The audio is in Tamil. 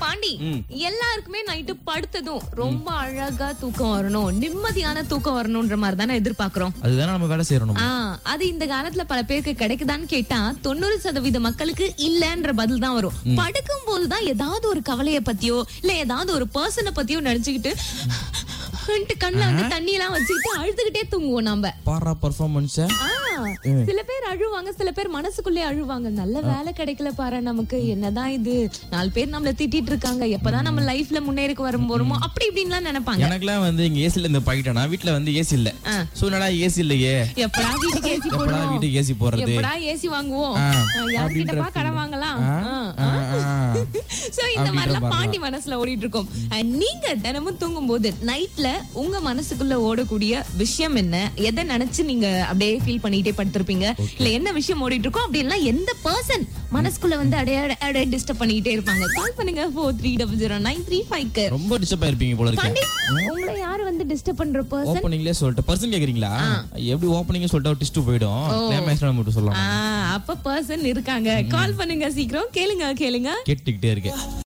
பாண்டி எல்லாருக்குமே நைட்டு படுத்ததும் ரொம்ப அழகா தூக்கம் வரணும் நிம்மதியான தூக்கம் வரணும்ன்ற மாதிரி தானே எதிர்பார்க்கிறோம் அதுதானே நம்ம வேலை செய்யறோம் நம்ம. ஆ, அது இந்த காலத்துல பல பேருக்கு கிடைக்குதான்னு கேட்டா தொண்ணூறு சதவீத மக்களுக்கு இல்லன்ற பதில் தான் வரும் படுக்கும் போதுதான் ஏதாவது ஒரு கவலைய பத்தியோ இல்ல ஏதாவது ஒரு பர்சனை பத்தியோ நினைச்சுக்கிட்டு கண்ணுல வந்து தண்ணி எல்லாம் வச்சுக்கிட்டு அழுதுகிட்டே தூங்குவோம் நம்ம பாரா பர்ஃபார்மன்ஸ் ஆ, சில பேர் அழுவாங்க சில பேர் மனசுக்குள்ளே அழுவாங்க நல்ல வேலை கிடைக்கல பாரு நமக்கு என்னதான் இது நாலு பேர் நம்மள திட்டிட்டு இருக்காங்க எப்பதான் நம்ம லைஃப்ல முன்னேறிக்கு வரும் போறோமோ அப்படி இப்படின்லாம் நினைப்பாங்க எனக்குலாம் வந்து இங்க ஏசில இந்த பழகிட்டேனா வீட்ல வந்து ஏசி இல்ல சோ என்னடா ஏசி இல்லையே எப்படா வீட்டுக்கு ஏசி எப்படா போடுவோம் வீட்டுக்கு ஏசி போடுறது எப்படா ஏசி வாங்குவோம் ஆ, யார்கிட்டப்பா அப்படின்ற கடன் வாங்கலாம் ஆ, ஆ, ஆ. சோ இந்த அப்படின்ற மாதிரிலாம் மாதிரிலாம். பாண்டி மனசுல ஓடிட்டு இருக்கோம் And நீங்க தினமும் தூங்கும் போது நைட்ல உங்க மனசுக்குள்ள ஓடக்கூடிய விஷயம் என்ன எதை நினைச்சு நீங்க அப்படியே ஃபீல் பண்ணிட்டே படுத்திருப்பீங்க இல்ல என்ன விஷயம் ஓடிட்டு இருக்கோம் அப்படி எல்லாம் எந்த பர்சன் மனசுக்குள்ள வந்து அடைய அடைய டிஸ்டர்ப் பண்ணிட்டே இருப்பாங்க கால் பண்ணுங்க four three double zero nine three ஃபைவ்க்கு ரொம்ப டிஸ்டர்ப் ஆயிருப்பீங்க போல இருக்கு பாண்டி உங்களை யாரு வந்து டிஸ்டர்ப் பண்ற பர்சன் ஓப்பனிங்லயே சொல்லிட்டு பர்சன் கேக்குறீங்களா எப்படி ஓப்பனிங்கே சொல்லிட்டு டிஸ்ட் போயிடும் கிளைமேக்ஸ் மட்டும் சொல்லலாம் அப்ப பர்சன் இருக்காங்க கால் பண்ணுங்க சீக்கிரம் கேளுங்க கேளுங்க கேட்டுக்கிட்டே இருக்கேன்